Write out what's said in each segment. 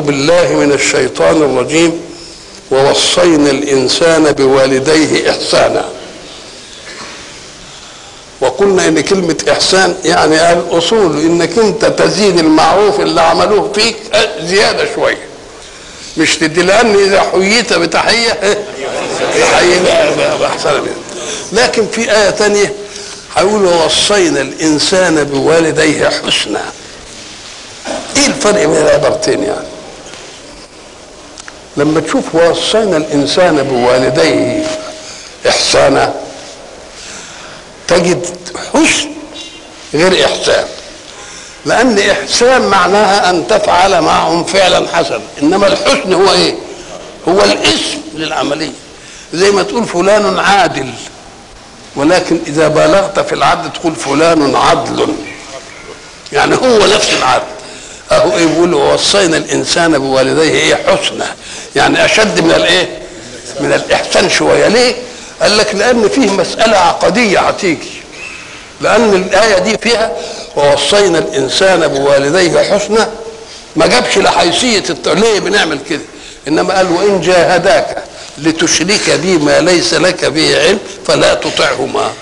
بالله من الشيطان الرجيم ووصينا الإنسان بوالديه إحسانا وقلنا ان كلمة احسان يعني الاصول انك انت تزيد المعروف اللي عملوه فيك زيادة شوية مش تدي لان اذا حييت بتحية تحيي باحسن منها لكن في آية تانية هيقول ووصينا الانسان بوالديه حسنا ايه الفرق بين العبارتين يعني لما تشوف ووصينا الانسان بوالديه احسانا تجد حسن غير احسان لان احسان معناها ان تفعل معهم فعلا حسنا انما الحسن هو ايه هو الاسم للعمليه زي ما تقول فلان عادل ولكن اذا بالغت في العدل تقول فلان عدل يعني هو نفس العدل اهو ايه بيقول ووصينا الانسان بوالديه ايه حسنى يعني اشد من الايه من الاحسان شويه ليه قال لك لان فيه مساله عقديه هتيجي لان الايه دي فيها ووصينا الانسان بوالديه حسنى ما جابش لحيثيه الت... ليه بنعمل كده انما قال وان جاهداك لتشرك بي ما ليس لك به علم فلا تطعهما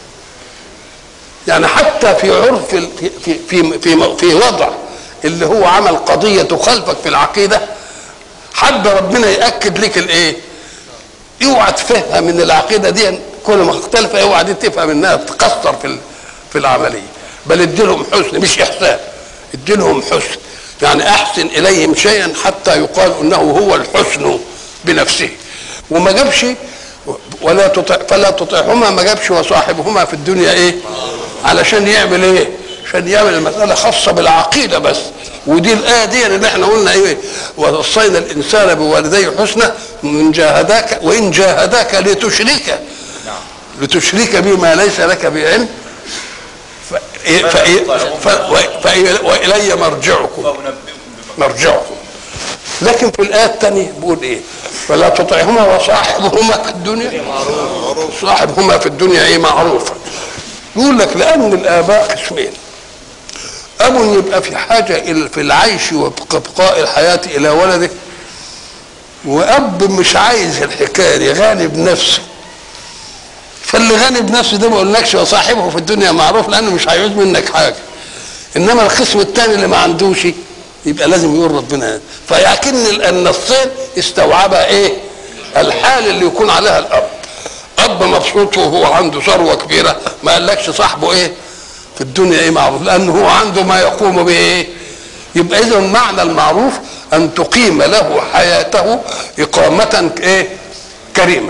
يعني حتى في عرف ال- في في في في, في وضع اللي هو عمل قضيه تخالفك في العقيده حد ربنا ياكد لك الايه اوعى تفهم من العقيده دي كل ما اختلف اوعى دي تفهم انها تقصر في ال- في العمليه بل اديلهم حسن مش احسان اديلهم حسن يعني احسن اليهم شيئا حتى يقال انه هو الحسن بنفسه وما جابش ولا تطع فلا تطعهما ما جابش وصاحبهما في الدنيا ايه علشان يعمل ايه عشان يعمل المساله خاصه بالعقيده بس ودي الايه دي اللي احنا قلنا ايه ووصينا الانسان بوالديه حسنى من جاهداك وان جاهداك لتشرك لتشرك بما ليس لك بعلم ف... ف... ف... ف... والي مرجعكم مرجعكم لكن في الآية الثانية بيقول إيه؟ فلا تطعهما وصاحبهما في الدنيا صاحبهما في الدنيا إيه معروفا يقول لك لأن الآباء قسمين أب يبقى في حاجة إلى- في العيش وبقاء الحياة إلى ولده وأب مش عايز الحكاية دي غالب نفسه فاللي غني بنفسه ده ما اقولكش وصاحبه في الدنيا معروف لانه مش هيعوز منك حاجه انما القسم الثاني اللي ما عندوش يبقى لازم يقول ربنا فيكن النصين استوعبا ايه الحال اللي يكون عليها الاب اب مبسوط وهو عنده ثروه كبيره ما قالكش صاحبه ايه في الدنيا ايه معروف لانه هو عنده ما يقوم به ايه يبقى اذا معنى المعروف ان تقيم له حياته اقامه ايه كريمه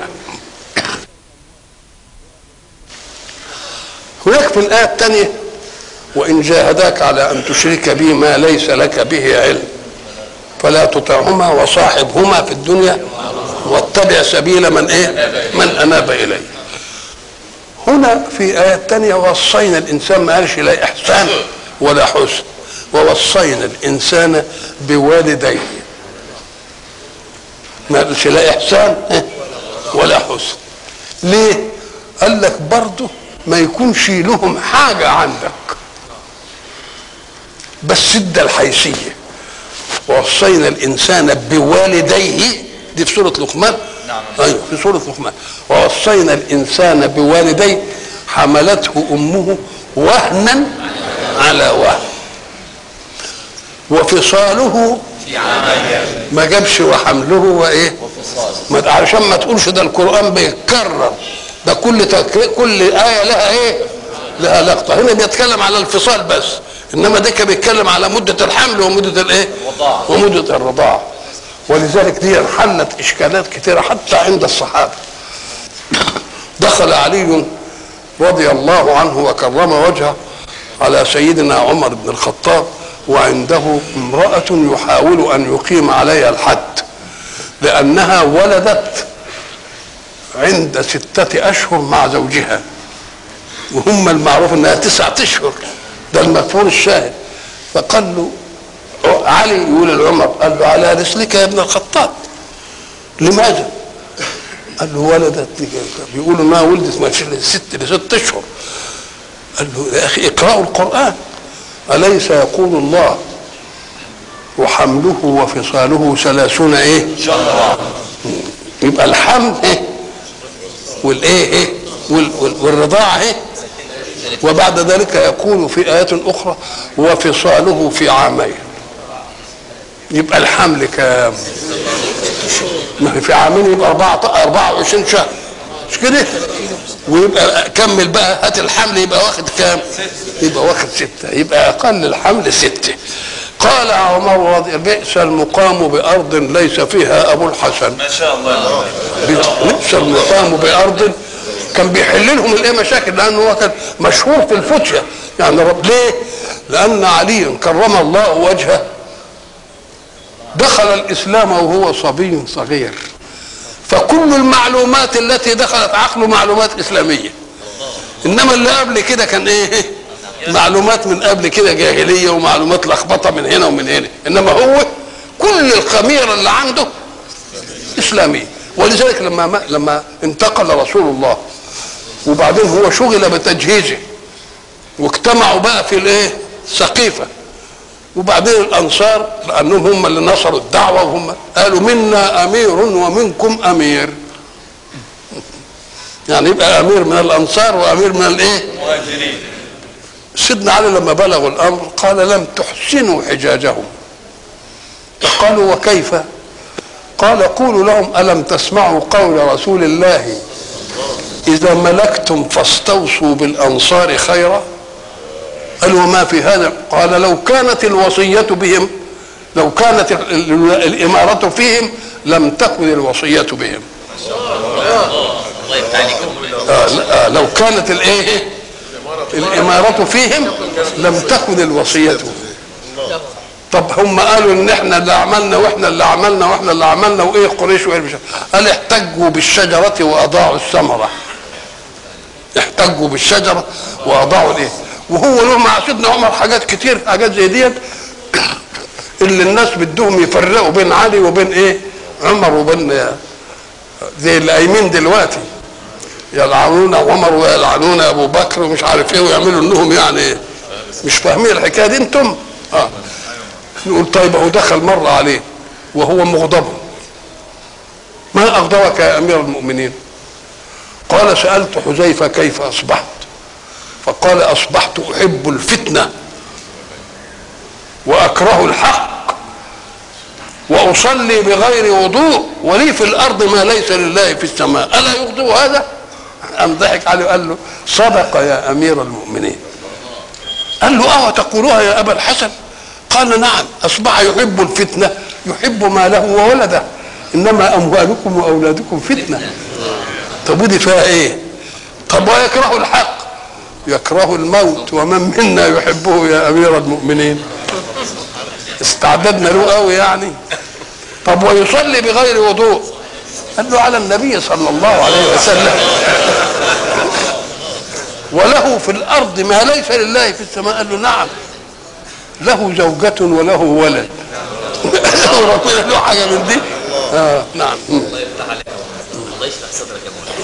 هناك في الآية الثانية وإن جاهداك على أن تشرك بي ما ليس لك به علم فلا تطعهما وصاحبهما في الدنيا واتبع سبيل من إيه من أناب إليه هنا في آية تانية وصينا الإنسان ما قالش لا إحسان ولا حسن ووصينا الإنسان بوالديه ما قالش لا إحسان إيه؟ ولا حسن ليه؟ قال لك برضه ما يكونش لهم حاجة عندك بس ادى الحيثية ووصينا الإنسان بوالديه دي في سورة لقمان نعم. أيوه في سورة لقمان ووصينا الإنسان بوالديه حملته أمه وهنا على وهن وفصاله في عامين ما جابش وحمله وايه وفصال ما علشان ما تقولش ده القران بيتكرر ده كل تك... كل ايه لها ايه لها لقطه هنا بيتكلم على الفصال بس انما ده كان بيتكلم على مده الحمل ومده الايه الرضاعة. ومده الرضاعه ولذلك دي حلت اشكالات كثيره حتى عند الصحابه دخل علي رضي الله عنه وكرم وجهه على سيدنا عمر بن الخطاب وعنده امرأة يحاول أن يقيم عليها الحد لأنها ولدت عند ستة أشهر مع زوجها وهم المعروف أنها تسعة أشهر ده المكفور الشاهد فقال له علي يقول لعمر قال له على رسلك يا ابن الخطاب لماذا؟ قال له ولدت بيقولوا انها ولدت ما ست لست اشهر قال له يا اخي اقرأوا القرآن أليس يقول الله وحمله وفصاله ثلاثون ايه ان شاء الله يبقى الحمل ايه والايه ايه وال- وال- والرضاعه ايه وبعد ذلك يقول في ايات اخرى وفصاله في عامين يبقى الحمل كام ما هي في عامين يبقى 24 شهر مش كده ويبقى كمل بقى هات الحمل يبقى واخد كام يبقى واخد ستة يبقى اقل الحمل ستة قال عمر رضي بئس المقام بارض ليس فيها ابو الحسن ما شاء الله بئس المقام بارض كان بيحل لهم الايه مشاكل لانه هو كان مشهور في الفتية يعني رب ليه؟ لان علي كرم الله وجهه دخل الاسلام وهو صبي صغير فكل المعلومات التي دخلت عقله معلومات اسلاميه انما اللي قبل كده كان ايه معلومات من قبل كده جاهليه ومعلومات لخبطه من هنا ومن هنا انما هو كل الخميره اللي عنده اسلاميه ولذلك لما لما انتقل رسول الله وبعدين هو شغل بتجهيزه واجتمعوا بقى في الايه سقيفه وبعدين الانصار لانهم هم اللي نصروا الدعوه وهم قالوا منا امير ومنكم امير يعني يبقى امير من الانصار وامير من الايه مهاجرين سيدنا علي لما بلغوا الامر قال لم تحسنوا حجاجهم فقالوا وكيف قال قولوا لهم الم تسمعوا قول رسول الله اذا ملكتم فاستوصوا بالانصار خيرا قالوا وما في هذا قال لو كانت الوصيه بهم لو كانت ال- ال- الاماره فيهم لم تكن الوصيه بهم الله يفتح عليكم آه لا- آه لو كانت الايه الاماره فيهم لم تكن الوصيه طب هم قالوا ان احنا اللي عملنا واحنا اللي عملنا واحنا اللي عملنا وايه قريش وايه مش قال احتجوا بالشجره واضاعوا الثمره احتجوا بالشجره واضاعوا الايه وهو له مع سيدنا عمر حاجات كتير حاجات زي ديت اللي الناس بدهم يفرقوا بين علي وبين ايه عمر وبين زي اللي قايمين دلوقتي يلعنون عمر ويلعنون ابو بكر ومش عارف ايه ويعملوا انهم يعني مش فاهمين الحكايه دي انتم اه نقول طيب هو دخل مره عليه وهو مغضب ما اغضبك يا امير المؤمنين قال سالت حذيفه كيف اصبحت فقال اصبحت احب الفتنه واكره الحق واصلي بغير وضوء ولي في الارض ما ليس لله في السماء الا يغضب هذا قام ضحك عليه وقال له صدق يا امير المؤمنين قال له اه تقولها يا ابا الحسن قال نعم اصبح يحب الفتنه يحب ماله وولده انما اموالكم واولادكم فتنه طب ودي فيها ايه طب ويكره الحق يكره الموت ومن منا يحبه يا امير المؤمنين استعددنا له قوي يعني طب ويصلي بغير وضوء قال له على النبي صلى الله عليه وسلم وله في الارض ما ليس لله في السماء قال له نعم له زوجة وله ولد ربنا له حاجة من دي آه نعم مم. الله يفتح عليكم الله يشرح صدرك يا مولانا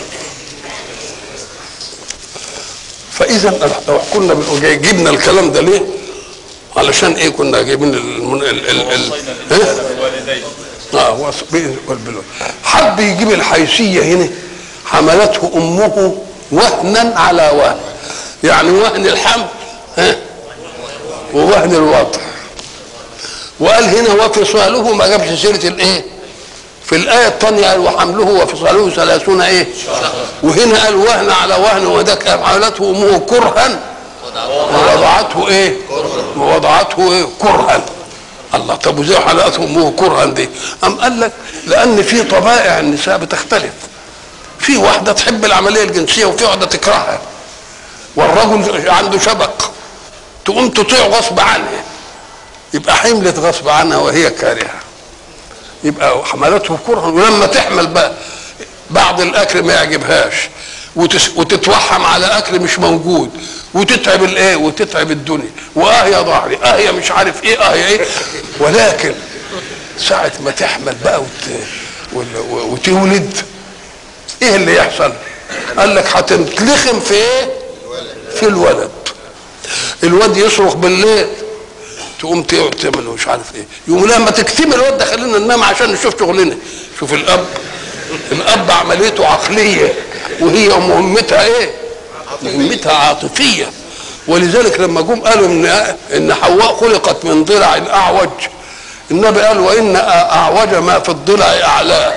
فاذا لو كنا بنقول جاي- جبنا الكلام ده ليه علشان ايه كنا جايبين المن... ال... ال... ال... إيه؟ الوالدين اه وص- بإذن والبلوغ. حب يجيب الحيثيه هنا حملته امه وهنا على وهن يعني وهن الحمل ها ووهن الوضع وقال هنا وفصاله ما جابش سيره الايه في الآية الثانية قال وحمله وفصاله ثلاثون إيه؟ وهنا قال وهن على وهن وده كان حملته أمه كرها ووضعته إيه؟ ووضعته إيه؟ كرها الله طب وزي حلقته أمه كرها دي؟ أم قال لك لأن في طبائع النساء بتختلف في واحدة تحب العملية الجنسية وفي واحدة تكرهها والرجل عنده شبق تقوم تطيع غصب عنها يبقى حملت غصب عنها وهي كارهه يبقى حملته كرها ولما تحمل بقى بعض الاكل ما يعجبهاش وتس وتتوحم على اكل مش موجود وتتعب الايه وتتعب الدنيا واه يا ظهري اه يا مش عارف ايه اه يا ايه ولكن ساعة ما تحمل بقى وت... وال- وتولد ايه اللي يحصل قال لك هتتلخم في ايه في الولد الواد يصرخ بالليل تقوم تقعد تعمل مش عارف ايه يقوم لما تكتمل الواد ده خلينا ننام عشان نشوف شغلنا شوف الاب الاب عمليته عقليه وهي مهمتها ايه مهمتها عاطفيه ولذلك لما جم قالوا ان ان حواء خلقت من ضلع اعوج النبي قال وان اعوج ما في الضلع اعلاه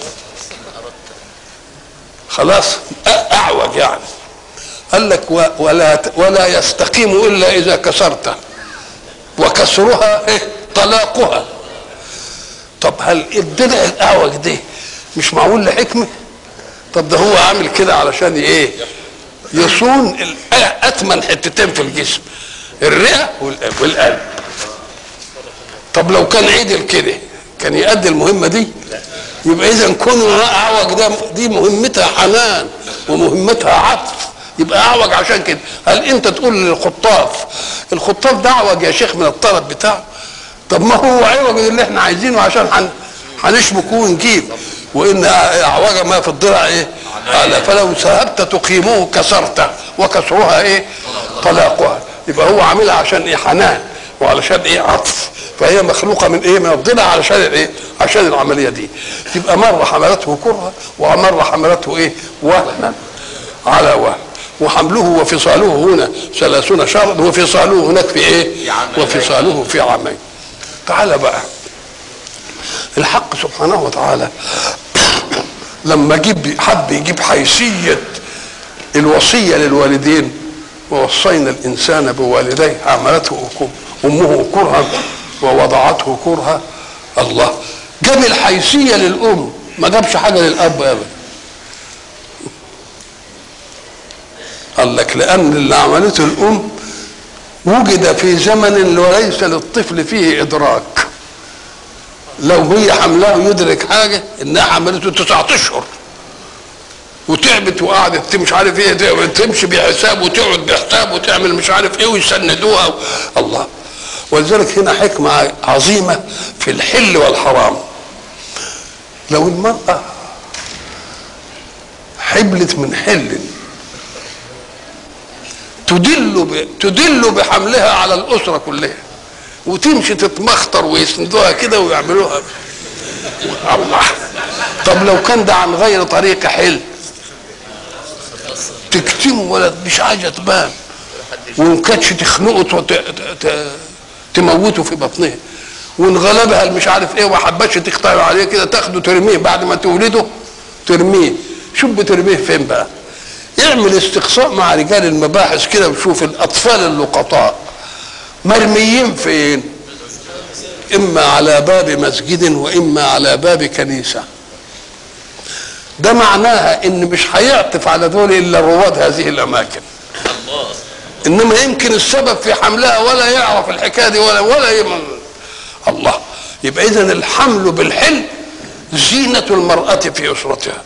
خلاص أ- اعوج يعني قال لك و- ولا ولا يستقيم الا اذا كسرته وكسرها إيه؟ طلاقها طب هل الضلع الاعوج ده مش معمول لحكمه طب ده هو عامل كده علشان ايه يصون ال- اتمن حتتين في الجسم الرئه والقلب- والقلب طب لو كان عدل كده كان يؤدي المهمه دي يبقى اذا كونه اعوج ده دي مهمتها حنان ومهمتها عطف يبقى اعوج عشان كده هل انت تقول للخطاف الخطاف ده اعوج يا شيخ من الطلب بتاعه طب ما هو عوج اللي احنا عايزينه عشان هن هنشبك ونجيب وان اعوج ما في الضلع ايه على فلو ذهبت تقيمه كسرته وكسرها ايه طلاقها يبقى هو عاملها عشان ايه حنان وعلشان ايه عطف فهي مخلوقه من ايه من الضلع علشان الايه عشان العمليه دي تبقى مره حملته كرها ومره حملته ايه وهنا على وهن وحمله وفصاله هنا ثلاثون شهرا وفصاله هناك في ايه وفصاله في عامين تعال بقى الحق سبحانه وتعالى لما جيب حب يجيب حيثيه الوصيه للوالدين ووصينا الانسان بوالديه حملته امه كرها ووضعته كرها الله جاب الحيثيه للام ما جابش حاجه للاب ابدا قال لك لان اللي عملته الام وجد في زمن وليس للطفل فيه ادراك لو هي حملاه يدرك حاجه انها حملته تسعة اشهر وتعبت وقعدت مش عارف ايه تمشي بحساب وتقعد بحساب وتعمل مش عارف ايه ويسندوها و... الله ولذلك هنا حكمه عظيمه في الحل والحرام لو المراه حبلت من حل تدل ب... تدل بحملها على الاسره كلها وتمشي تتمخطر ويسندوها كده ويعملوها الله طب لو كان ده عن غير طريق حل تكتم ولا مش عايزه تبان وان كانتش تخنقه وت... ت... تموته في بطنها وان غلبها مش عارف ايه وما حبتش تختار عليه كده تاخده ترميه بعد ما تولده ترميه شوف بترميه فين بقى اعمل استقصاء مع رجال المباحث كده وشوف الاطفال اللقطاء مرميين فين اما على باب مسجد واما على باب كنيسه ده معناها ان مش هيعطف على دول الا رواد هذه الاماكن انما يمكن السبب في حملها ولا يعرف الحكايه دي ولا ولا يمن الله يبقى اذا الحمل بالحل زينه المراه في اسرتها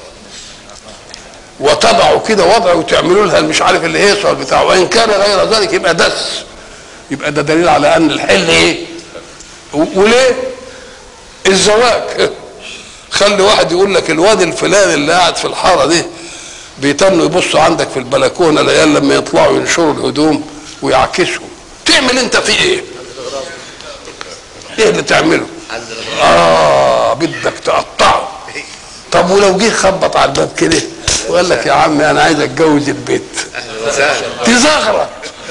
وتضع كده وضع وتعملوا لها مش عارف اللي هي بتاع وان كان غير ذلك يبقى دس يبقى ده دليل على ان الحل ايه وليه الزواج خلي واحد يقول لك الواد الفلاني اللي قاعد في الحاره دي بيتنوا يبصوا عندك في البلكونه العيال لما يطلعوا ينشروا الهدوم ويعكسهم تعمل انت في ايه ايه اللي تعمله اه بدك تقطعه طب ولو جه خبط على الباب كده وقال لك يا عمي انا عايز اتجوز البيت تزغرط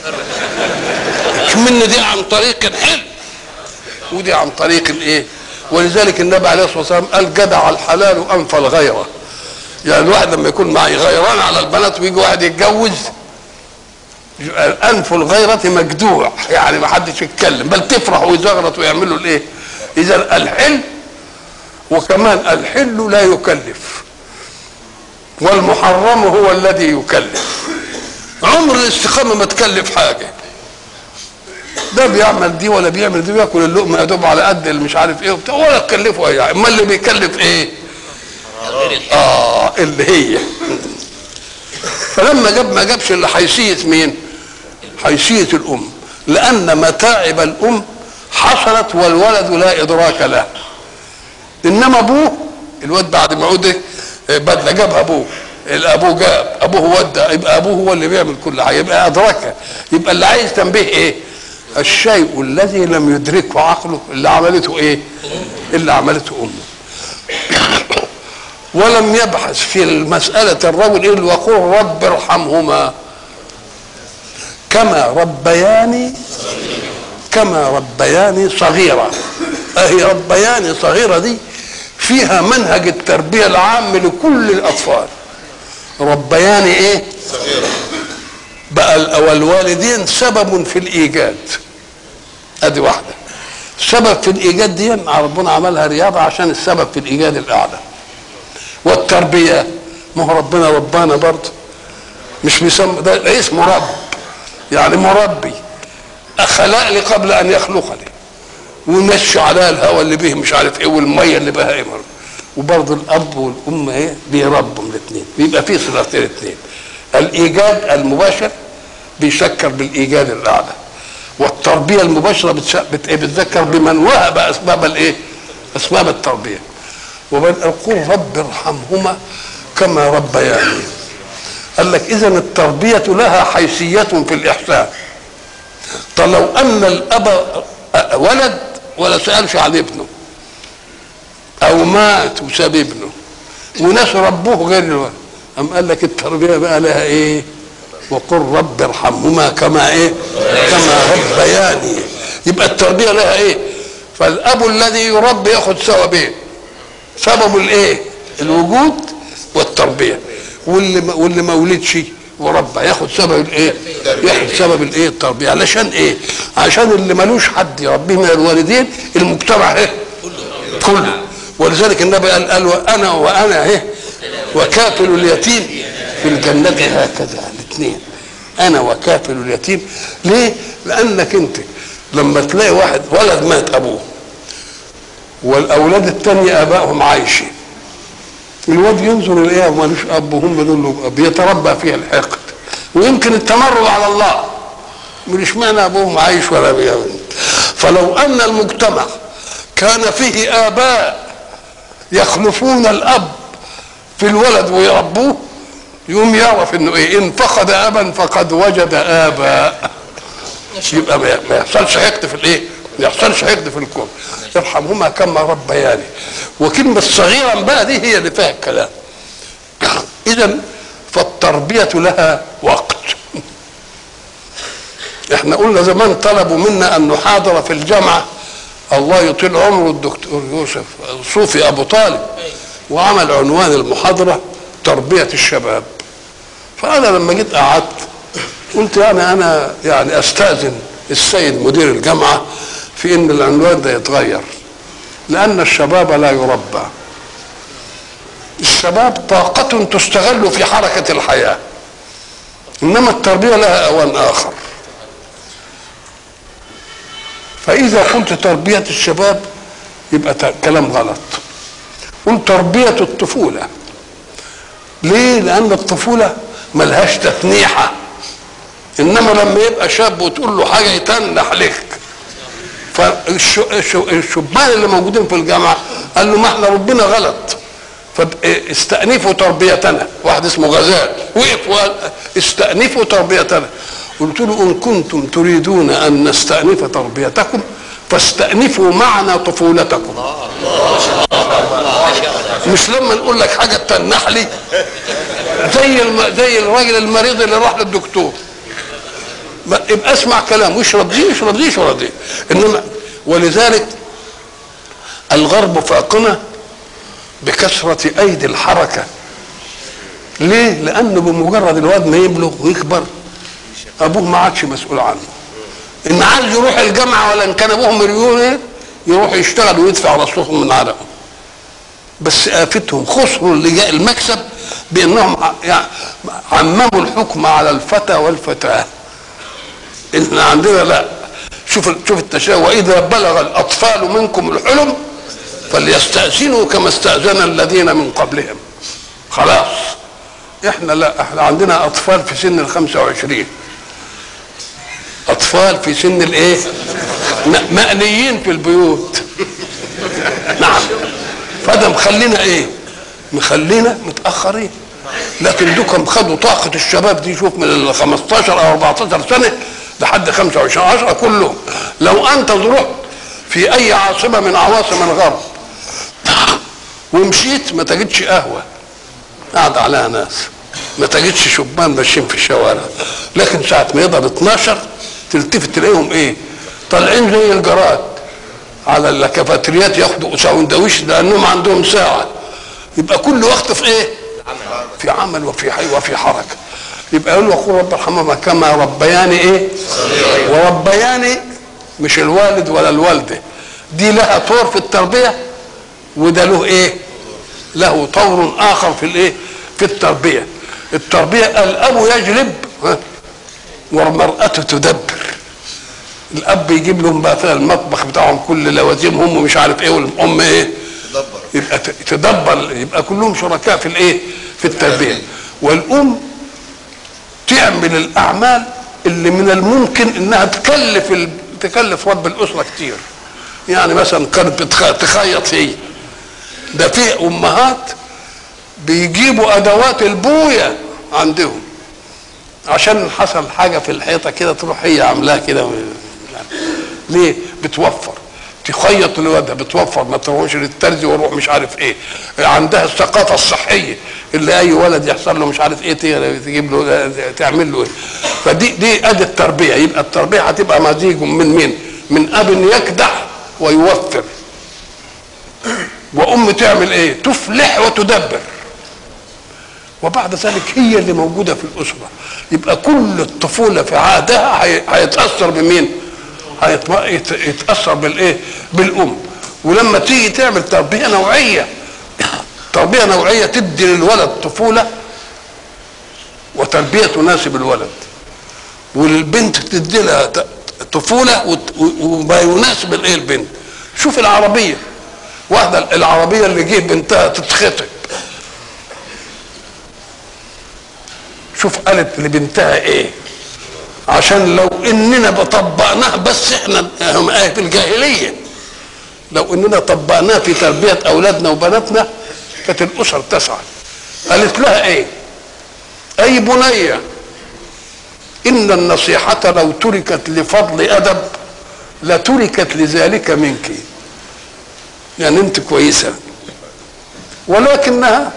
من دي عن طريق الحل ودي عن طريق الايه ولذلك النبي عليه الصلاه والسلام قال جدع الحلال انفى الغيره يعني الواحد لما يكون معي غيران على البنات ويجي واحد يتجوز انف الغيرة مجدوع يعني ما حدش يتكلم بل تفرح ويزغرط ويعملوا الايه اذا الحل وكمان الحل لا يكلف والمحرم هو الذي يكلف عمر الاستقامة ما تكلف حاجة ده بيعمل دي ولا بيعمل دي بياكل اللقمة يا دوب على قد اللي مش عارف ايه وبتاع ولا تكلفه اي اما اللي بيكلف ايه؟ اه اللي هي فلما جاب ما جابش الا حيثيه مين؟ حيثيه الام لان متاعب الام حصلت والولد لا ادراك له انما ابوه الواد بعد ما عود بدله جابها ابوه الابوه جاب ابوه ودى يبقى ابوه هو اللي بيعمل كل حاجه يبقى ادركها يبقى اللي عايز تنبيه ايه؟ الشيء الذي لم يدركه عقله اللي عملته ايه اللي عملته امه ولم يبحث في المسألة الرجل إلا وقل رب ارحمهما كما ربياني كما ربياني صغيرة أهي ربياني صغيرة دي فيها منهج التربية العام لكل الأطفال ربياني إيه صغيرة بقى ال- والوالدين سبب في الإيجاد أدي واحدة سبب في الإيجاد دي ربنا عملها رياضة عشان السبب في الإيجاد الأعلى والتربية ما هو ربنا ربانا برضه مش بيسمى ده اسمه رب يعني مربي خلقني قبل ان يخلقني ويمشي عليها الهواء اللي به مش عارف ايه والميه اللي بها ايه وبرضه الاب والام ايه بيربوا الاثنين بيبقى في صلتين الاثنين الايجاد المباشر بيشكر بالايجاد الاعلى والتربيه المباشره بتش... بت... إيه؟ بتذكر بمن وهب اسباب الايه؟ اسباب التربيه وبل قل رب ارحمهما كما ربياني قال لك اذا التربيه لها حيثيه في الاحسان طب لو ان الاب ولد ولا سالش عن ابنه او مات وساب ابنه وناس ربوه غير الولد أم قال لك التربيه بقى لها ايه وقل رب ارحمهما كما ايه كما ربياني يبقى التربيه لها ايه فالاب الذي يربي ياخذ ثوابين سبب الايه الوجود والتربيه واللي ما واللي ما ولدش وربى ياخد سبب الايه ياخد سبب الايه التربيه علشان ايه عشان اللي ملوش حد يربيه من الوالدين المجتمع ايه كله ولذلك النبي قال قال وانا وانا ايه وكافل اليتيم في الجنة هكذا الاثنين انا وكافل اليتيم ليه لانك انت لما تلاقي واحد ولد مات ابوه والاولاد التانية ابائهم عايشين الواد ينظر اليها ومالوش اب وهم دول له أب، بيتربى فيها الحقد ويمكن التمرد على الله مش معنى ابوهم عايش ولا بيعمل فلو ان المجتمع كان فيه اباء يخلفون الاب في الولد ويربوه يقوم يعرف انه ايه ان فقد ابا فقد وجد اباء يبقى ما ما يحصلش حقد في الايه؟ ما يحصلش حقد في الكون يرحمهما كما ربياني وكلمة صغيرا بقى دي هي اللي فيها الكلام إذا فالتربية لها وقت احنا قلنا زمان طلبوا منا أن نحاضر في الجامعة الله يطيل عمره الدكتور يوسف صوفي أبو طالب وعمل عنوان المحاضرة تربية الشباب فأنا لما جيت قعدت قلت يعني أنا يعني أستأذن السيد مدير الجامعة في إن العنوان ده يتغير لأن الشباب لا يربى الشباب طاقة تستغل في حركة الحياة إنما التربية لها أوان آخر فإذا قلت تربية الشباب يبقى ت- كلام غلط قل تربية الطفولة ليه؟ لأن الطفولة ملهاش تتنيحة إنما لما يبقى شاب وتقول له حاجة يتنح لك فالشبان اللي موجودين في الجامعه قال له ما احنا ربنا غلط فاستأنفوا تربيتنا واحد اسمه غزال وقف وقال استأنفوا تربيتنا قلت له ان كنتم تريدون ان نستأنف تربيتكم فاستأنفوا معنا طفولتكم مش لما نقول لك حاجه تنح لي زي الم... زي الراجل المريض اللي راح للدكتور ما- يبقى اسمع كلام واشرب دي اشرب دي اشرب دي انما ولذلك الغرب فاقنا بكثرة أيدي الحركة ليه؟ لأنه بمجرد الواد ما يبلغ ويكبر أبوه ما عادش مسؤول عنه إن عايز يروح الجامعة ولا إن كان أبوه مليونير يروح يشتغل ويدفع رصهم من عرقه بس آفتهم خسروا اللي جاء المكسب بأنهم ع- يعني عمموا الحكم على الفتى والفتاة إن عندنا لا شوف شوف التشاؤم وإذا بلغ الأطفال منكم الحلم فليستأذنوا كما استأذن الذين من قبلهم خلاص احنا لا احنا عندنا اطفال في سن ال 25 اطفال في سن الايه م- مأنيين في البيوت نعم فده مخلينا ايه مخلينا متاخرين لكن دوكم خدوا طاقه الشباب دي شوف من ال 15 او 14 سنه لحد 25 10 كلهم لو انت رحت في اي عاصمه من عواصم الغرب ومشيت ما تجدش قهوه قاعد عليها ناس ما تجدش شبان ماشيين في الشوارع لكن ساعه ما يضرب 12 تلتفت تلاقيهم ايه طالعين زي الجراد على الكافيتريات ياخدوا ساندويش لانهم عندهم ساعه يبقى كل وقت في ايه في عمل وفي حي وفي حركه يبقى يقول وقول رب ارحمهما كما ربياني ايه وربياني مش الوالد ولا الوالده دي لها طور في التربيه وده له ايه له طور اخر في الايه في التربيه التربيه الاب يجلب ها، والمراه تدبر الاب يجيب لهم بقى في المطبخ بتاعهم كل لوازمهم ومش عارف ايه والام ايه تدبر يبقى ت- تدبر يبقى كلهم شركاء في الايه في التربيه والام تعمل الاعمال اللي من الممكن انها تكلف ال... تكلف رب الاسره كتير يعني مثلا كانت بتخ- تخيط هي ده في امهات بيجيبوا ادوات البويه عندهم عشان حصل حاجه في الحيطه كده تروح هي عاملاها كده ليه بتوفر تخيط لوادها بتوفر ما تروحش للترزي واروح مش عارف ايه عندها الثقافه الصحيه اللي اي ولد يحصل له مش عارف ايه تي- تجيب له تعمل له ايه فدي دي ادي التربيه يبقى التربيه هتبقى مزيج من مين؟ من اب يكدح ويوفر وام تعمل ايه؟ تفلح وتدبر وبعد ذلك هي اللي موجوده في الاسره يبقى كل الطفوله في عهدها هي- هيتاثر بمين؟ هيتم- يت- يتاثر بالايه؟ بالام ولما تيجي تعمل تربيه نوعيه تربيه نوعيه تدي للولد طفوله وتربيه تناسب الولد وللبنت تدي لها ت- طفوله وت- و- وما يناسب الايه البنت شوف العربيه واحده العربيه اللي جه بنتها تتخطب شوف قالت لبنتها ايه عشان لو اننا طبقناه بس احنا هم آية في الجاهليه لو اننا طبقناه في تربيه اولادنا وبناتنا كانت الاسر تسعد قالت لها ايه اي بنيه ان النصيحه لو تركت لفضل ادب لتركت لذلك منك يعني انت كويسه ولكنها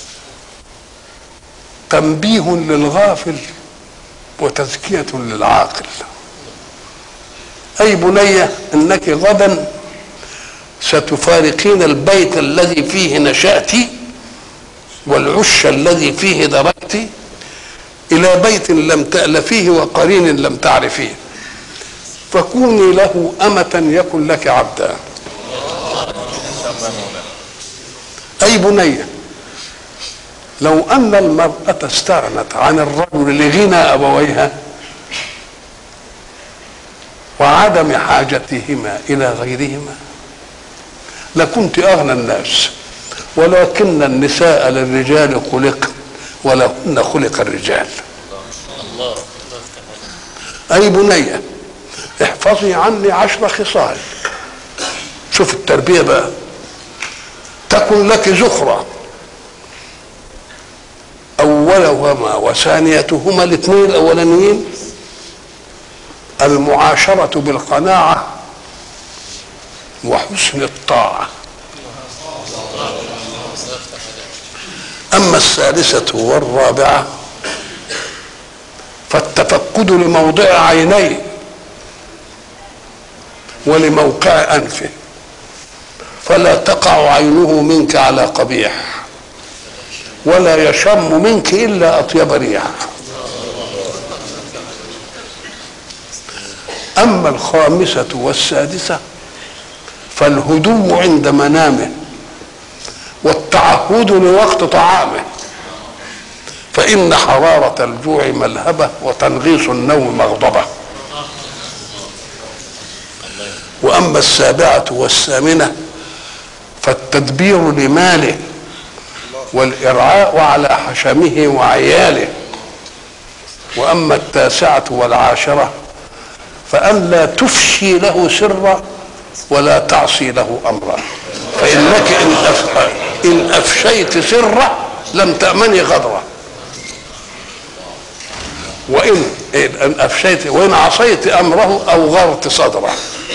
تنبيه للغافل وتزكية للعاقل أي بنية إنك غدا ستفارقين البيت الذي فيه نشأت والعش الذي فيه دركت إلى بيت لم تألفيه وقرين لم تعرفيه فكوني له أمة يكن لك عبدا أي بنيه لو أن المرأة استغنت عن الرجل لغنى أبويها وعدم حاجتهما إلى غيرهما لكنت أغنى الناس ولكن النساء للرجال خلق ولهن خلق الرجال الله أي بنية احفظي عني عشر خصال شوف التربية بقى تكن لك زخرة أولهما وثانيتهما الاثنين الأولانيين المعاشرة بالقناعة وحسن الطاعة أما الثالثة والرابعة فالتفقد لموضع عينيه ولموقع أنفه فلا تقع عينه منك على قبيح ولا يشم منك إلا أطيب ريح أما الخامسة والسادسة فالهدوء عند منامه والتعهد لوقت طعامه فإن حرارة الجوع ملهبة وتنغيص النوم مغضبة وأما السابعة والثامنة فالتدبير لماله والإرعاء على حشمه وعياله وأما التاسعة والعاشرة فأن لا تفشي له سرا ولا تعصي له أمرا فإنك إن, أف... إن أفشيت سره لم تأمني غدره وإن إيه ان افشيت وان عصيت امره اوغرت صدره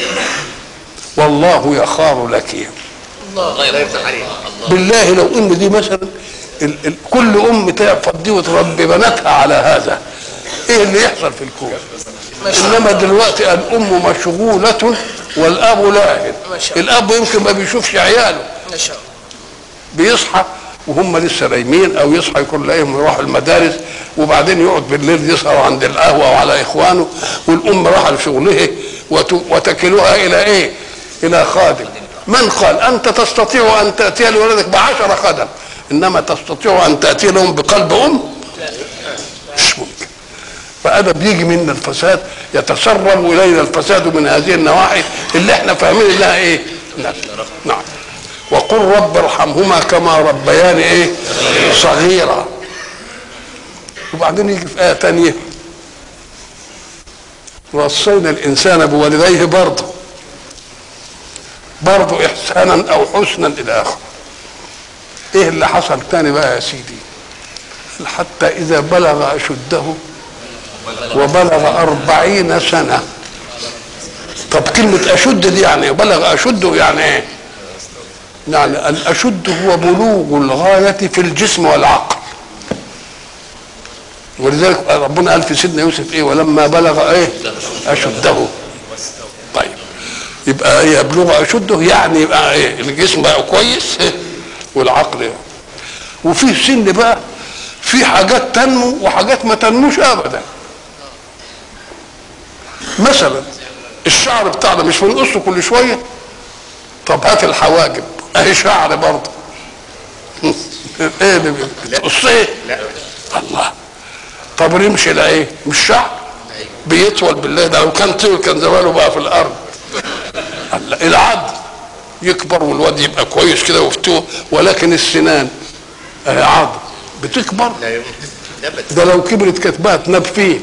والله يخار لك الله يفتح عليك الله بالله لو ان دي مثلا ال ال كل ام تعفض دي وتربي بناتها على هذا ايه اللي يحصل في الكون انما دلوقتي الام مشغوله والاب لاهن ما شاء الله. الاب يمكن ما بيشوفش عياله ما شاء الله بيصحى وهم لسه نايمين او يصحى يكون لاقيهم يروحوا المدارس وبعدين يقعد بالليل يسهر عند القهوه وعلى اخوانه والام راح لشغلها وت- وتكلها الى ايه؟ الى خادم من قال انت تستطيع ان تاتي لولدك بعشر خدم انما تستطيع ان تاتي لهم بقلب ام؟ مش ممكن فهذا بيجي منا الفساد يتسرب الينا الفساد من هذه النواحي اللي احنا فاهمين انها ايه؟ نعم نعم وقل رب ارحمهما كما ربياني ايه؟ صغيرا وبعدين يجي في آية تانية وصينا الإنسان بوالديه برضه برضه إحسانا أو حسنا إلى آخره إيه اللي حصل تاني بقى يا سيدي حتى إذا بلغ أشده وبلغ أربعين سنة طب كلمة أشد دي يعني بلغ أشده يعني إيه؟ يعني الأشد هو بلوغ الغاية في الجسم والعقل ولذلك ربنا قال في سيدنا يوسف ايه ولما بلغ ايه اشده طيب يبقى ايه يبلغ اشده يعني يبقى ايه الجسم بقى كويس إيه؟ والعقل إيه؟ وفي سن بقى في حاجات تنمو وحاجات ما تنموش ابدا مثلا الشعر بتاعنا مش بنقصه كل شويه طب هات الحواجب اهي شعر برضه ايه اللي بتقص ايه؟ الله طب رمش ده ايه؟ مش شعر بيطول بالله ده لو كان طول كان زمانه بقى في الارض الله العض يكبر والواد يبقى كويس كده وفتوه ولكن السنان اهي عض بتكبر ده لو كبرت كانت بقى تناب فيه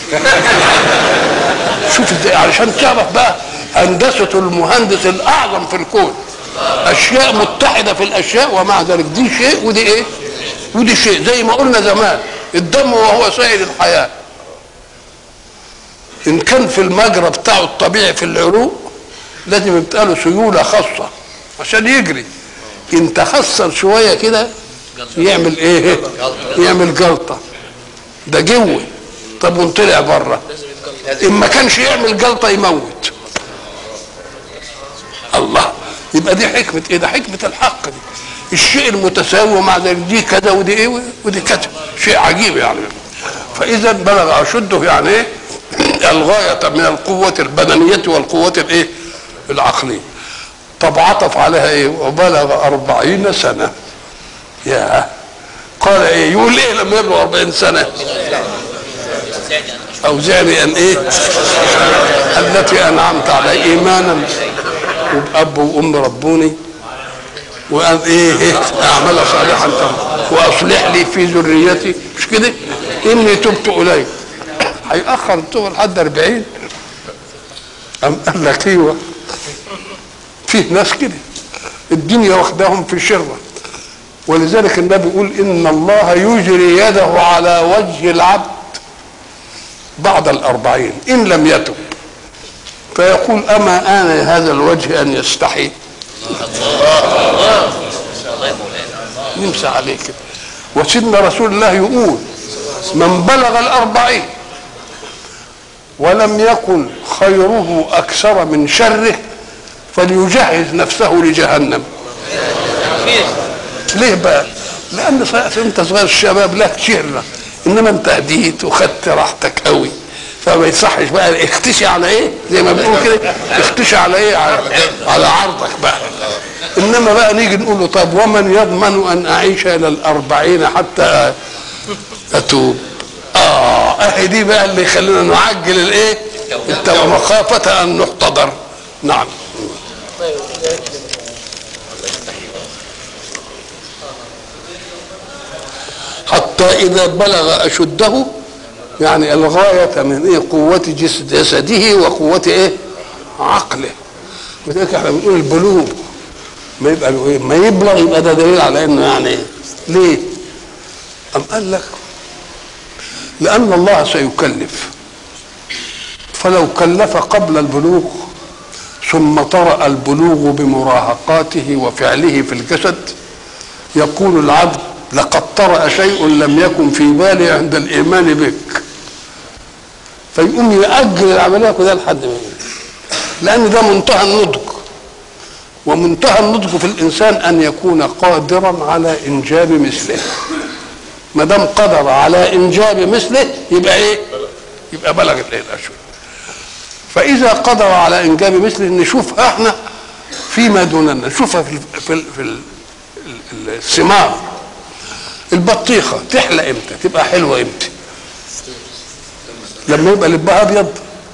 شوف ازاي علشان تعرف بقى هندسه المهندس الاعظم في الكون اشياء متحده في الاشياء ومع ذلك دي شيء ودي ايه ودي شيء زي ما قلنا زمان الدم وهو سائل الحياه ان كان في المجرى بتاعه الطبيعي في العروق لازم يبقى له سيوله خاصه عشان يجري ان تخسر شويه كده يعمل ايه يعمل جلطه ده جوه طب وان طلع بره ان ما كانش يعمل جلطه يموت الله يبقى دي حكمه ايه ده حكمه الحق دي الشيء المتساوي مع ذلك دي كذا ودي ايه ودي كذا شيء عجيب يعني فاذا بلغ اشده يعني ايه الغايه من القوه البدنيه والقوه الايه العقليه طب عطف عليها ايه وبلغ أربعين سنه يا قال ايه يقول ايه لما يبلغ أربعين سنه اوزعني ان ايه التي انعمت علي ايمانا وباب وام ربوني وان ايه, إيه اعمل صالحا ترى واصلح لي في ذريتي مش كده اني تبت اليك هيأخر التوبه لحد 40 أم قال لك ايوه فيه ناس كده الدنيا واخداهم في شره ولذلك النبي يقول ان الله يجري يده على وجه العبد بعد الأربعين إن لم يتب فيقول أما آن هذا الوجه أن يستحي يمسى عليه كده وسيدنا رسول الله يقول من بلغ الأربعين ولم يكن خيره أكثر من شره فليجهز نفسه لجهنم ليه بقى؟ لأن صحيح أنت صغير الشباب لك شهرة انما انت هديت وخدت راحتك قوي فما يصحش بقى اختشي على ايه زي ما بنقول كده اختشي على ايه على, على عرضك بقى انما بقى نيجي نقول له طب ومن يضمن ان اعيش الى الاربعين حتى اتوب اه اهي دي بقى اللي يخلينا نعجل الايه التوبه مخافه ان نحتضر نعم حتى إذا بلغ أشده يعني الغاية من إيه قوة جسده وقوة إيه عقله ولذلك احنا بنقول البلوغ ما يبقى إيه ما يبلغ يبقى ده دليل على إنه يعني إيه ليه؟ أم قال لك لأن الله سيكلف فلو كلف قبل البلوغ ثم طرأ البلوغ بمراهقاته وفعله في الجسد يقول العبد لقد طرأ شيء لم يكن في بالي عند الإيمان بك فيقوم يأجل العملية كلها لحد ما لأن ده منتهى النضج ومنتهى النضج في الإنسان أن يكون قادرا على إنجاب مثله ما دام قدر على إنجاب مثله يبقى إيه؟ يبقى بلغ الإيه الأشهر فإذا قدر على إنجاب مثله نشوفها إحنا فيما دوننا نشوفها في ال في ال في ال ال- الثمار البطيخة تحلى إمتى؟ تبقى حلوة إمتى؟ لما يبقى لبها أبيض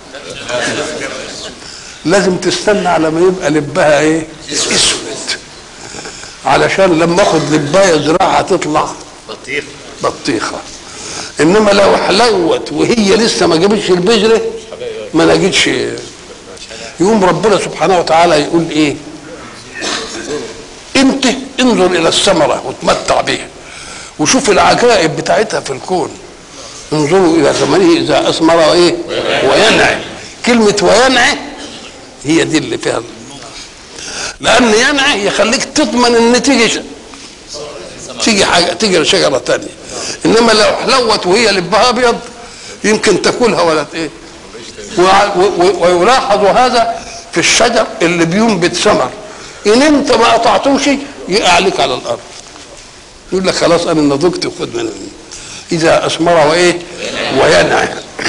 لازم تستنى على ما يبقى لبها ايه اسود علشان لما اخد لبايه زراعه تطلع بطيخ بطيخه انما لو حلوت وهي لسه ما جابتش البذره ما نجدش يقوم ربنا سبحانه وتعالى يقول ايه انت انظر الى الثمره وتمتع بها وشوف العجائب بتاعتها في الكون انظروا الى ثمره اذا اثمر وايه وينعي كلمه وينعي هي دي اللي فيها لان ينعي يخليك تضمن ان تيجي ش- تيجي حاجه تيجي شجره تانية انما لو حلوت وهي لبها ابيض يمكن تاكلها ولا ت- ايه وع- و- و- ويلاحظ هذا في الشجر اللي بينبت ثمر ان انت ما قطعتوش يقع عليك على الارض يقول لك خلاص انا نضجت وخد من اذا اثمر وايه وينعي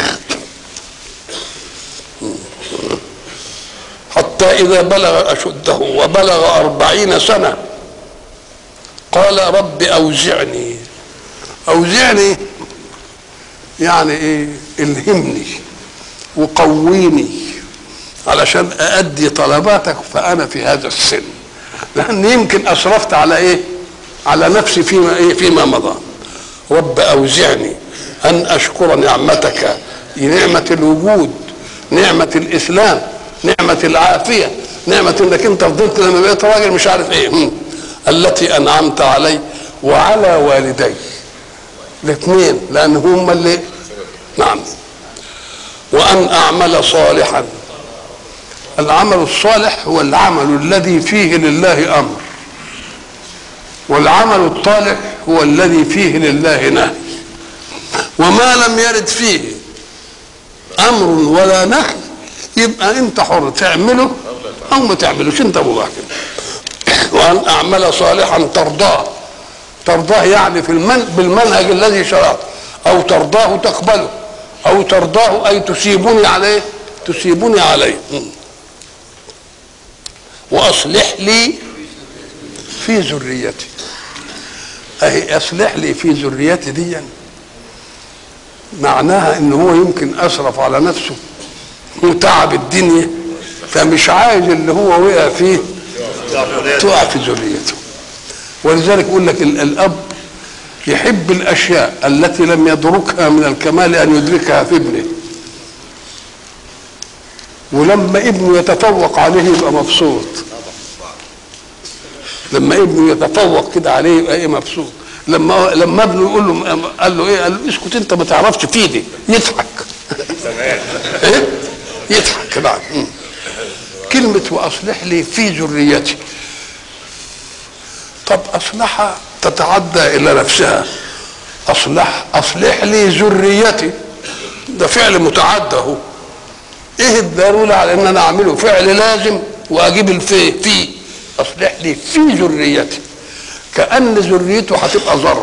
حتى إذا بلغ أشده وبلغ أربعين سنة قال رب أوزعني أوزعني يعني إيه الهمني وقويني علشان أأدي طلباتك فأنا في هذا السن لأن يمكن أسرفت على إيه على نفسي فيما إيه فيما مضى رب أوزعني أن أشكر نعمتك نعمة الوجود نعمة الإسلام نعمة العافية نعمة إنك أنت فضلت لما بقيت راجل مش عارف إيه هم. التي أنعمت علي وعلى والدي الاثنين لأن هم اللي نعم وأن أعمل صالحا العمل الصالح هو العمل الذي فيه لله أمر والعمل الطالح هو الذي فيه لله نهي وما لم يرد فيه امر ولا نهي يبقى انت حر تعمله او ما تعملوش انت ابو بكر وان اعمل صالحا ترضاه ترضاه يعني في المن بالمنهج الذي شرعته او ترضاه تقبله او ترضاه اي تسيبني عليه تسيبني عليه م. واصلح لي في ذريتي اهي اصلح لي في ذريتي دي معناها ان هو يمكن اسرف على نفسه وتعب الدنيا فمش عايز اللي هو وقع فيه تقع في ذريته ولذلك يقول لك ال- الاب يحب الاشياء التي لم يدركها من الكمال ان يدركها في ابنه ولما ابنه يتفوق عليه يبقى مبسوط لما ابنه يتفوق كده عليه يبقى ايه مبسوط لما لما ابنه يقول له قال له ايه قال له اسكت انت ما تعرفش فيدي يضحك ايه يضحك بعد مم. كلمة وأصلح لي في ذريتي طب أصلح تتعدى إلى نفسها أصلح أصلح لي ذريتي ده فعل متعدى اهو ايه الضرورة على ان انا اعمله فعل لازم واجيب الفي في اصلح لي في ذريتي كأن ذريته هتبقى ظرف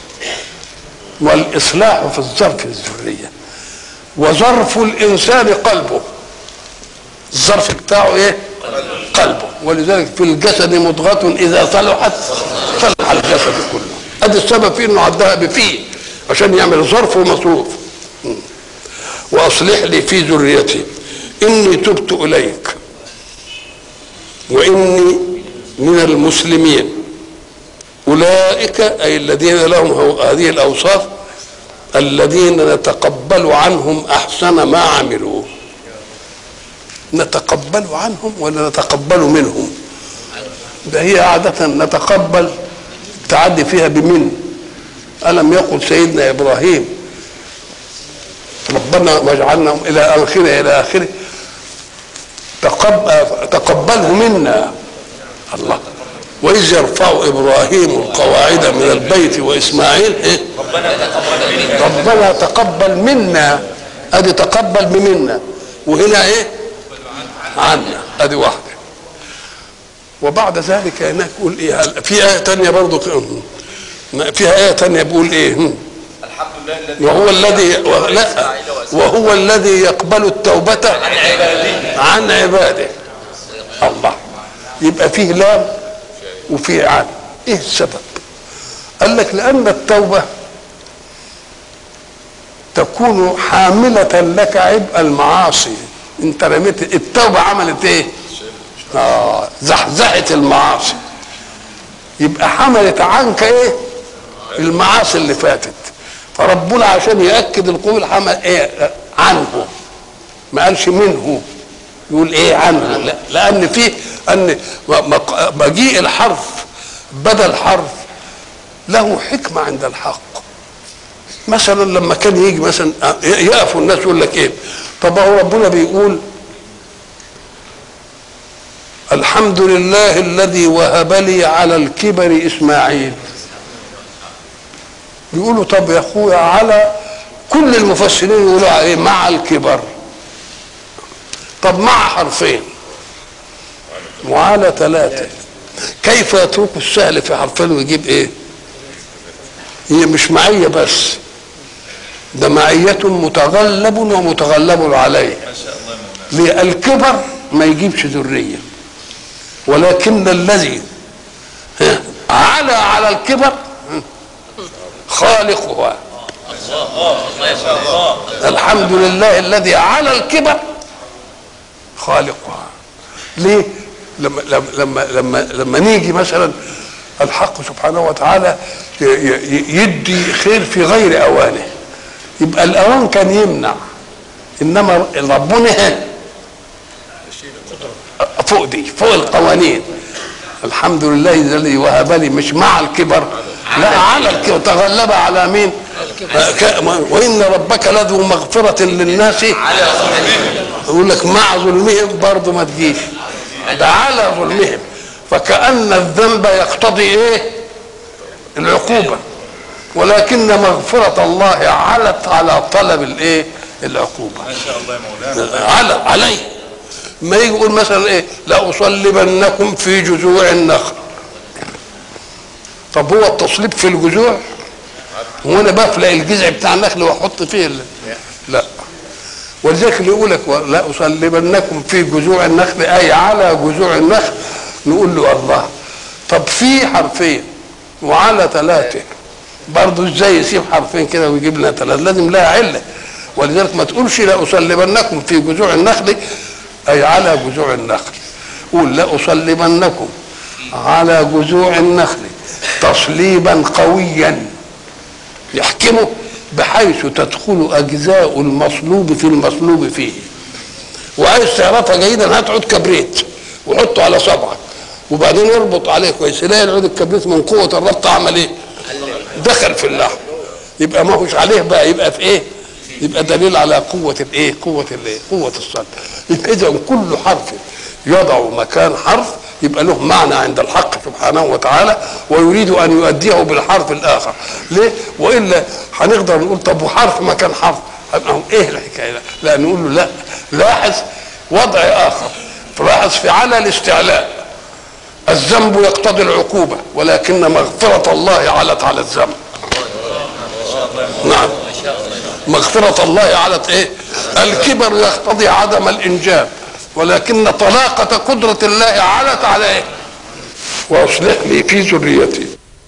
والإصلاح في الظرف الذرية وظرف الإنسان قلبه الظرف بتاعه ايه قلبه ولذلك في الجسد مضغة إذا صلحت صلح الجسد كله ادي السبب في انه عدها بفيه عشان يعمل ظرف ومصروف م. واصلح لي في ذريتي اني تبت اليك واني من المسلمين اولئك اي الذين لهم هو- هذه الاوصاف الذين نتقبل عنهم احسن ما عملوا نتقبل عنهم ولا نتقبل منهم ده هي عادة نتقبل تعدي فيها بمن ألم يقل سيدنا إبراهيم ربنا ربنا واجعلنا الى اخره الى اخره تقب... تقبله منا الله واذ يرفع ابراهيم القواعد من البيت واسماعيل إيه؟ ربنا تقبل منا ربنا تقبل منا ادي تقبل بمنا وهنا ايه عنا ادي واحده وبعد ذلك هناك يقول ايه هل- في ايه تانية برضو ك- فيها ايه تانية بيقول ايه هم. الحمد لله الذي وهو الذي و- لا وهو الذي يقبل التوبة عن عباده عن عباده الله يبقى فيه لام وفيه عن ايه السبب قال لك لان التوبه تكون حاملة لك عبء المعاصي انت رميت التوبة عملت ايه آه زحزحت المعاصي يبقى حملت عنك ايه المعاصي اللي فاتت فربنا عشان يأكد القول حمل ايه عنه ما قالش منه يقول ايه عنه لا لان فيه ان مق- مجيء الحرف بدل حرف له حكمه عند الحق مثلا لما كان يجي مثلا يقفوا الناس يقول لك ايه طب هو ربنا بيقول الحمد لله الذي وهب لي على الكبر اسماعيل يقولوا طب يا اخويا على كل المفسرين يقولوا على ايه مع الكبر طب مع حرفين وعلى ثلاثة كيف يترك السهل في حرفين ويجيب ايه هي مش معية بس ده معية متغلب ومتغلب عليه ليه الكبر ما يجيبش ذرية ولكن الذي ها، على على الكبر ها، خالقها ما شاء الله الحمد لله الذي على الكبر خالقها ليه لما لما لما لما, لما نيجي مثلا الحق سبحانه وتعالى ي- ي- يدي خير في غير اوانه يبقى الاوان كان يمنع انما ربنا فوق دي فوق القوانين الحمد لله الذي وهب لي مش مع الكبر لا على الكبر تغلب على مين ك- وان ربك لذو مغفره للناس يقول لك مع ظلمهم برضه ما تجيش ده على ظلمهم فكأن الذنب يقتضي ايه العقوبة ولكن مغفرة الله علت على طلب الايه العقوبة ما شاء الله يا مولانا على عليه ما يجي يقول مثلا ايه لأصلبنكم في جذوع النخل طب هو التصليب في الجذوع وانا بفلق الجذع بتاع النخل واحط فيه ال- لا ولذلك اللي يقول لك لا اصلبنكم في جذوع النخل اي على جذوع النخل نقول له الله طب في حرفين وعلى ثلاثه برضه ازاي يسيب حرفين كده ويجيب لنا ثلاثه لازم لها عله ولذلك ما تقولش لا اصلبنكم في جذوع النخل اي على جذوع النخل قول لا اصلبنكم على جذوع النخل تصليبا قويا يحكمه بحيث تدخل اجزاء المصلوب في المصلوب فيه وعايز تعرفها جيدا هات عود كبريت وحطه على صبعك وبعدين اربط عليه كويس يلاقي العود الكبريت من قوه الربط عمل ايه؟ دخل في اللحم يبقى ما هوش عليه بقى يبقى في ايه؟ يبقى دليل على قوه الايه؟ قوه الايه؟ قوه الصلب يبقى اذا كل حرف يضع مكان حرف يبقى له معنى عند الحق سبحانه وتعالى ويريد ان يؤديه بالحرف الاخر ليه والا هنقدر نقول طب وحرف مكان حرف هيبقى هو ايه الحكايه لا, لا نقول له لا لاحظ وضع اخر تلاحظ في على الاستعلاء الذنب يقتضي العقوبه ولكن مغفره الله علت على الذنب نعم مغفرة الله علت ايه الكبر يقتضي عدم الانجاب ولكن طلاقة قدرة الله علت على ايه واصلح لي في ذريتي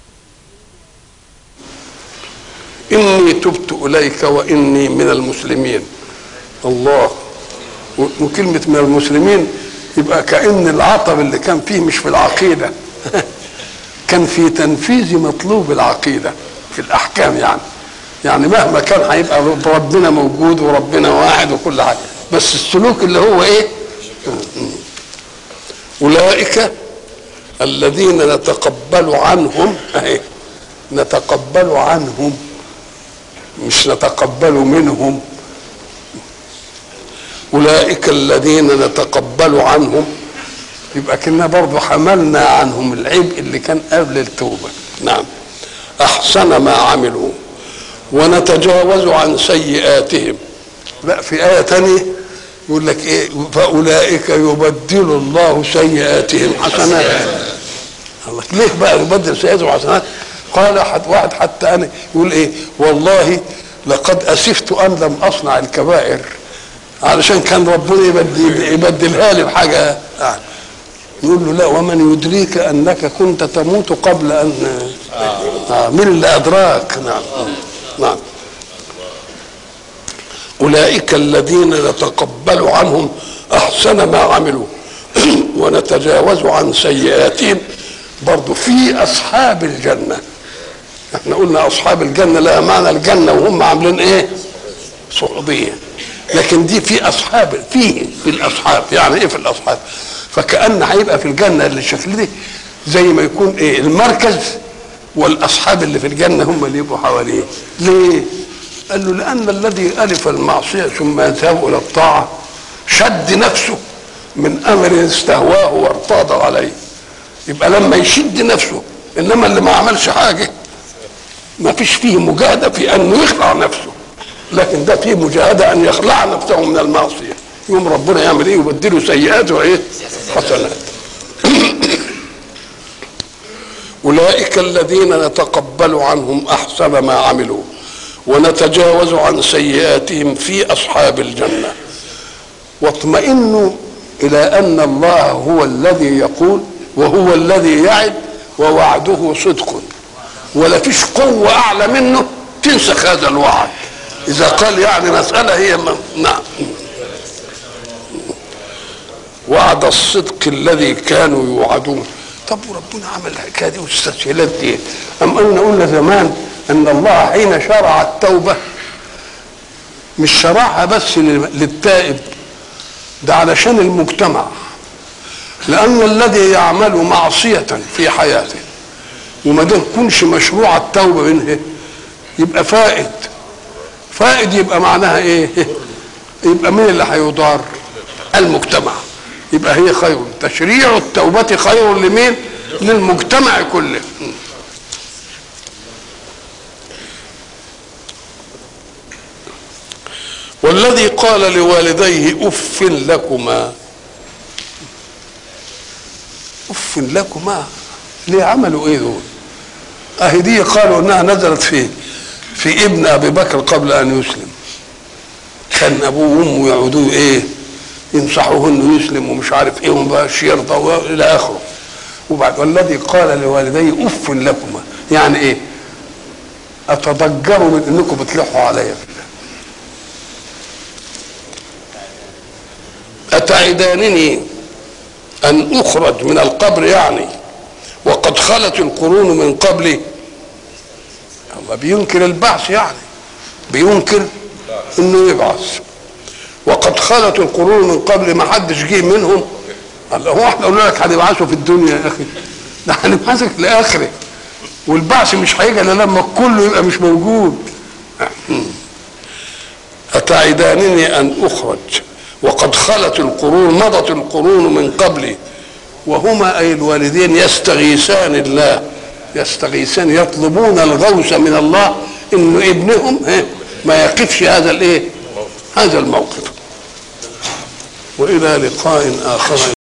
اني تبت اليك واني من المسلمين الله و- وكلمة من المسلمين يبقى كأن العطب اللي كان فيه مش في العقيدة كان في تنفيذ مطلوب العقيدة في الأحكام يعني يعني مهما كان هيبقى رب- ربنا موجود وربنا واحد وكل حاجة بس السلوك اللي هو ايه أولئك الذين نتقبل عنهم اهي نتقبل عنهم مش نتقبل منهم اولئك الذين نتقبل عنهم يبقى كنا برضه حملنا عنهم العبء اللي كان قبل التوبه نعم احسن ما عملوا ونتجاوز عن سيئاتهم لا في آية تانية يقول لك إيه فأولئك يبدل الله سيئاتهم حسنات الله ليه بقى يبدل سيئاتهم حسنات قال حد واحد حتى أنا يقول إيه والله لقد أسفت أن لم أصنع الكبائر علشان كان ربنا يبدل يبدلها لي بحاجة يعني يقول له لا ومن يدريك أنك كنت تموت قبل أن آه من اللي أدراك نعم نعم أولئك الذين نتقبل عنهم أحسن ما عملوا ونتجاوز عن سيئاتهم برضو في أصحاب الجنة احنا قلنا أصحاب الجنة لا معنى الجنة وهم عاملين إيه صحبية لكن دي في أصحاب فيه في الأصحاب يعني إيه في الأصحاب فكأن هيبقى في الجنة اللي الشكل دي زي ما يكون إيه المركز والأصحاب اللي في الجنة هم اللي يبقوا حواليه ليه قال له لأن الذي ألف المعصية ثم يذهب إلى الطاعة شد نفسه من أمر استهواه وارتاض عليه يبقى لما يشد نفسه إنما اللي ما عملش حاجة ما فيش فيه مجاهدة في أنه يخلع نفسه لكن ده فيه مجاهدة أن يخلع نفسه من المعصية يوم ربنا يعمل إيه يبدله سيئاته إيه حسنات أولئك الذين نتقبل عنهم أحسن ما عملوا ونتجاوز عن سيئاتهم في اصحاب الجنه واطمئنوا الى ان الله هو الذي يقول وهو الذي يعد ووعده صدق ولا فيش قوه اعلى منه تنسخ هذا الوعد اذا قال يعني مساله هي ما نعم وعد الصدق الذي كانوا يوعدون طب وربنا عمل الحكايه دي والتسهيلات دي ام ان قلنا زمان ان الله حين شرع التوبه مش شرعها بس للتائب ده علشان المجتمع لان الذي يعمل معصيه في حياته وما دام تكونش مشروع التوبه منه يبقى فائد فائد يبقى معناها ايه يبقى مين اللي هيضار المجتمع يبقى هي خير تشريع التوبه خير لمين للمجتمع كله والذي قال لوالديه اف لكما اف لكما ليه عملوا ايه دول اهي دي قالوا انها نزلت في في ابن ابي بكر قبل ان يسلم كان ابوه وامه يعودوه ايه ينصحوه انه يسلم ومش عارف ايه ومبقاش يرضى الى اخره وبعد والذي قال لوالديه اف لكما يعني ايه اتضجروا من انكم بتلحوا عليا في الله أتعدانني أن أخرج من القبر يعني وقد خلت القرون من قبلي الله بينكر البعث يعني بينكر انه يبعث وقد خلت القرون من قبل ما حدش جه منهم الله هو احنا قلنا لك هنبعثوا في الدنيا يا اخي ده هنبعثك لاخره والبعث مش هيجي الا لما كله يبقى مش موجود أتعدانني أن أخرج وقد خلت القرون مضت القرون من قبلي وهما أي الوالدين يستغيثان الله يستغيثان يطلبون الغوث من الله إنه ابنهم ما يقفش هذا الإيه هذا الموقف وإلى لقاء آخر